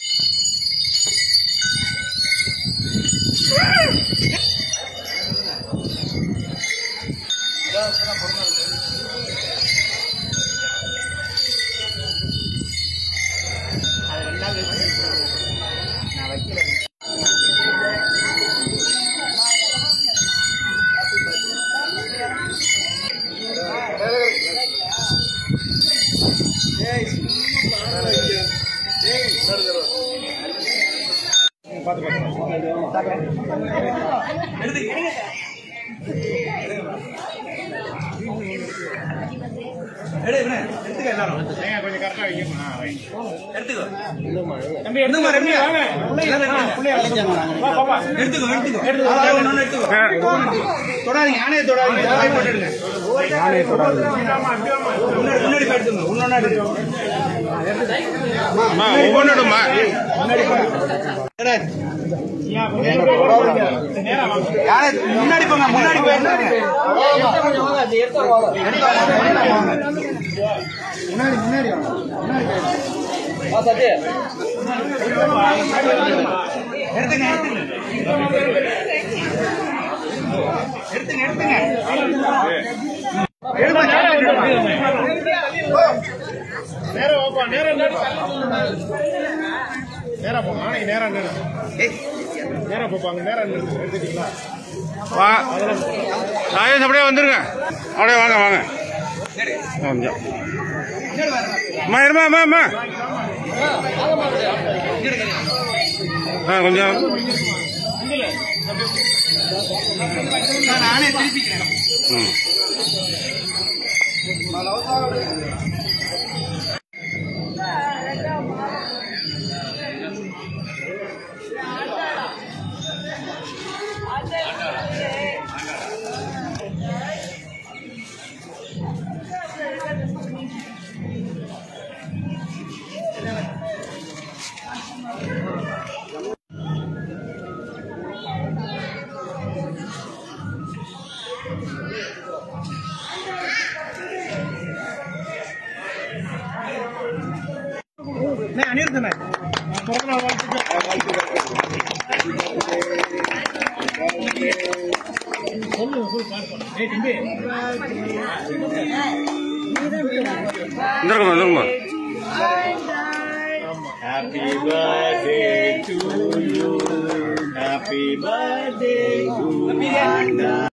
கொஞ்சம் கரெக்டா வைக்கணும் ஆ, ரைட். எடுத்துக்கோ தம்பி எடுத்துமா ரெண்டு வாங்க புள்ளைய வா பாப்பா எடுத்துக்கோ எடுத்துக்கோ அதான் ஒண்ணு எடுத்துக்கோ தொடாதீங்க ஆணையை தொடாதீங்க வாய் போட்டுடுங்க முன்னாடி முன்னாடி போய் எடுத்துங்க இன்னொன்னு எடுத்துக்கோ ஒவ்வொன்றுமா யானை முன்னாடி போங்க முன்னாடி போய் எடுத்துங்க எடுத்துங்க எடுத்துங்க எடுத்துங்க எடுத்துங்க நேரா வாப்பா நேரா நேரா நேரா போ ஆனை நேரா நேரா நேரா போப்பாங்க நேரா நிறுத்து எடுத்துட்டீங்களா வா ராஜேஷ் அப்படியே வந்துருங்க அப்படியே வாங்க வாங்க கொஞ்சம் அம்மா இருமா அம்மா அம்மா ஆ கொஞ்சம் நானே திருப்பிக்கிறேன் ம் அனிருத்தனே பிறந்த நாள் வாழ்த்துக்கள் சொல்லு சொல்லு பார்ப்போம் ஏய் தம்பி வந்துருங்கம்மா வந்துருங்கம்மா Happy birthday to you. Happy birthday to